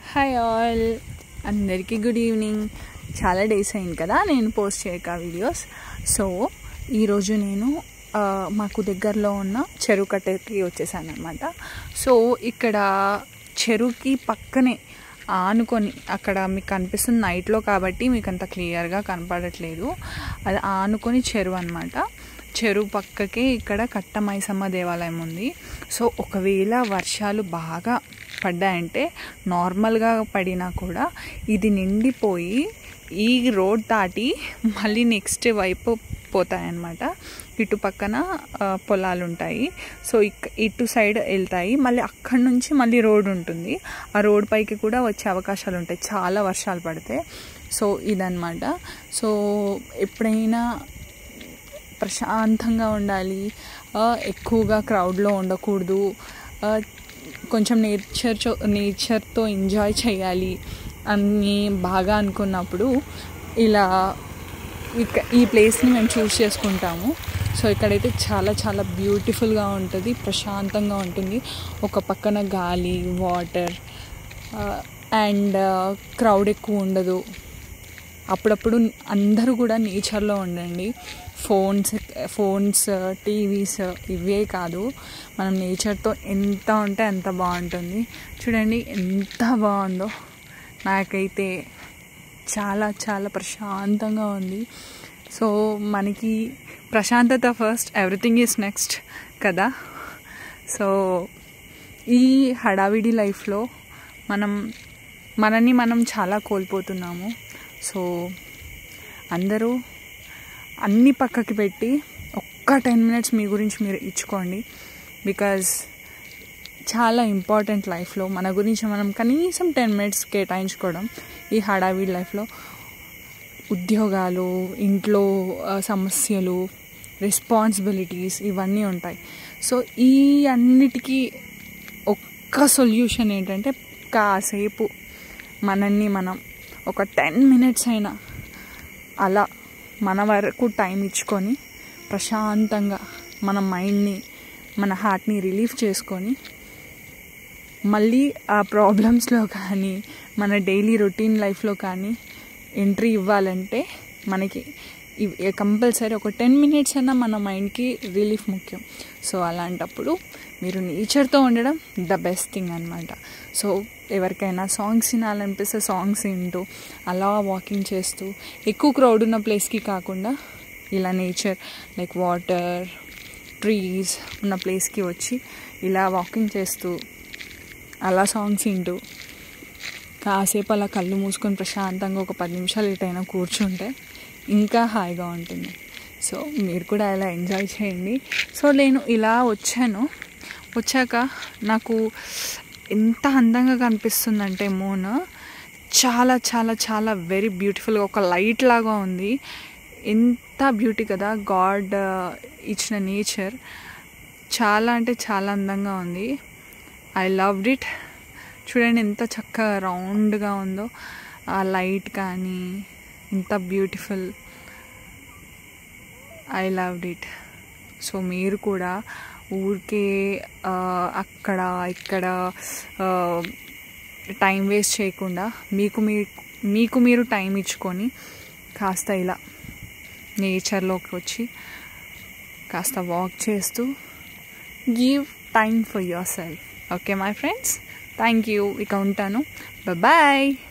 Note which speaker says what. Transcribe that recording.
Speaker 1: hi all అందరికీ good evening చాలా days అయింది కదా నేను పోస్ట్ చేయక వీడియోస్ సో ఈరోజు నేను ఆ, మాకు దగ్గరలో ఉన్న చెరువు కట్టకి వచ్చేసాను అనమాట సో ఇక్కడ చెరువుకి పక్కనే ఆనుకొని అక్కడ మీకు కనిపిస్తుంది నైట్లో కాబట్టి మీకు అంత క్లియర్గా కనపడట్లేదు అది ఆనుకొని చెరువు అనమాట చెరువు పక్కకే ఇక్కడ కట్టమైసమ్మ దేవాలయం ఉంది సో ఒకవేళ వర్షాలు బాగా పడ్డాయంటే నార్మల్గా పడినా కూడా ఇది నిండిపోయి ఈ రోడ్ దాటి మళ్ళీ నెక్స్ట్ వైపు పోతాయన్నమాట ఇటు పక్కన ఆ, పొలాలు ఉంటాయి సో ఇక్ ఇటు సైడ్ వెళ్తాయి మళ్ళీ అక్కడి నుంచి మళ్ళీ రోడ్ ఉంటుంది ఆ రోడ్ పైకి కూడా వచ్చే అవకాశాలు ఉంటాయి చాలా వర్షాలు పడితే సో ఇదన్నమాట సో ఎప్పుడైనా ప్రశాంతంగా ఉండాలి ఆ, ఎక్కువగా క్రౌడ్లో ఉండకూడదు ఆ, కొంచెం నేచర్ నేచర్తో ఎంజాయ్ చేయాలి అని బాగా అనుకున్నప్పుడు ఇలా ఇక ఈ ప్లేస్ని మేము చూస్ చేసుకుంటాము సో ఇక్కడైతే చాలా చాలా బ్యూటిఫుల్గా ఉంటుంది ప్రశాంతంగా ఉంటుంది ఒక పక్కన గాలి వాటర్ అండ్ క్రౌడ్ ఎక్కువ ఉండదు అప్పుడప్పుడు అందరూ కూడా నేచర్లో ఉండండి ఫోన్స్ ఫోన్స్ టీవీస్ ఇవే కాదు మనం నేచర్తో ఎంత ఉంటే అంత బాగుంటుంది చూడండి ఎంత బాగుందో నాకైతే చాలా చాలా ప్రశాంతంగా ఉంది సో మనకి ప్రశాంతత ఫస్ట్ ఎవ్రీథింగ్ ఈజ్ నెక్స్ట్ కదా సో ఈ హడావిడి లైఫ్లో మనం మనని మనం చాలా కోల్పోతున్నాము సో అందరూ అన్ని పక్కకి పెట్టి ఒక్క టెన్ మినిట్స్ మీ గురించి మీరు ఇచ్చుకోండి బికాజ్ చాలా ఇంపార్టెంట్ లైఫ్లో మన గురించి మనం కనీసం టెన్ మినిట్స్ కేటాయించుకోవడం ఈ హడావిడి లైఫ్లో ఉద్యోగాలు ఇంట్లో ఆ, సమస్యలు రెస్పాన్సిబిలిటీస్ ఇవన్నీ ఉంటాయి సో ఈ అన్నిటికీ ఒక్క సొల్యూషన్ ఏంటంటే కాసేపు మనల్ని మనం ఒక టెన్ మినిట్స్ అయినా అలా మన వరకు టైం ఇచ్చుకొని ప్రశాంతంగా మన మైండ్ని మన హార్ట్ని రిలీఫ్ చేసుకొని మళ్ళీ ఆ ప్రాబ్లమ్స్లో కానీ మన డైలీ రొటీన్ లైఫ్లో కానీ ఎంట్రీ ఇవ్వాలంటే మనకి కంపల్సరీ ఒక టెన్ మినిట్స్ అన్నా మన మైండ్కి రిలీఫ్ ముఖ్యం సో అలాంటప్పుడు మీరు నేచర్తో ఉండడం ద బెస్ట్ థింగ్ అనమాట సో ఎవరికైనా సాంగ్స్ వినాలనిపిస్తే సాంగ్స్ వింటూ అలా వాకింగ్ చేస్తూ ఎక్కువ క్రౌడ్ ఉన్న ప్లేస్కి కాకుండా ఇలా నేచర్ లైక్ వాటర్ ట్రీస్ ఉన్న ప్లేస్కి వచ్చి ఇలా వాకింగ్ చేస్తూ అలా సాంగ్స్ వింటూ కాసేపు అలా కళ్ళు మూసుకొని ప్రశాంతంగా ఒక పది నిమిషాలు ఇటైనా కూర్చుంటే ఇంకా హాయిగా ఉంటుంది సో మీరు కూడా అలా ఎంజాయ్ చేయండి సో నేను ఇలా వచ్చాను వచ్చాక నాకు ఎంత అందంగా కనిపిస్తుందంటే మూన్ చాలా చాలా చాలా వెరీ బ్యూటిఫుల్గా ఒక లైట్ లాగా ఉంది ఎంత బ్యూటీ కదా గాడ్ ఇచ్చిన నేచర్ చాలా అంటే చాలా అందంగా ఉంది ఐ లవ్డ్ ఇట్ చూడండి ఎంత చక్కగా రౌండ్గా ఉందో ఆ లైట్ కానీ ఎంత beautiful I loved it so మీరు కూడా ఊరికే ఆ, అక్కడ ఇక్కడ టైం వేస్ట్ చేయకుండా మీకు మీ మీకు మీరు టైం ఇచ్చుకొని కాస్త ఇలా నేచర్లోకి వచ్చి కాస్త వాక్ చేస్తూ give time for yourself okay my friends thank you ఇక ఉంటాను బాయ్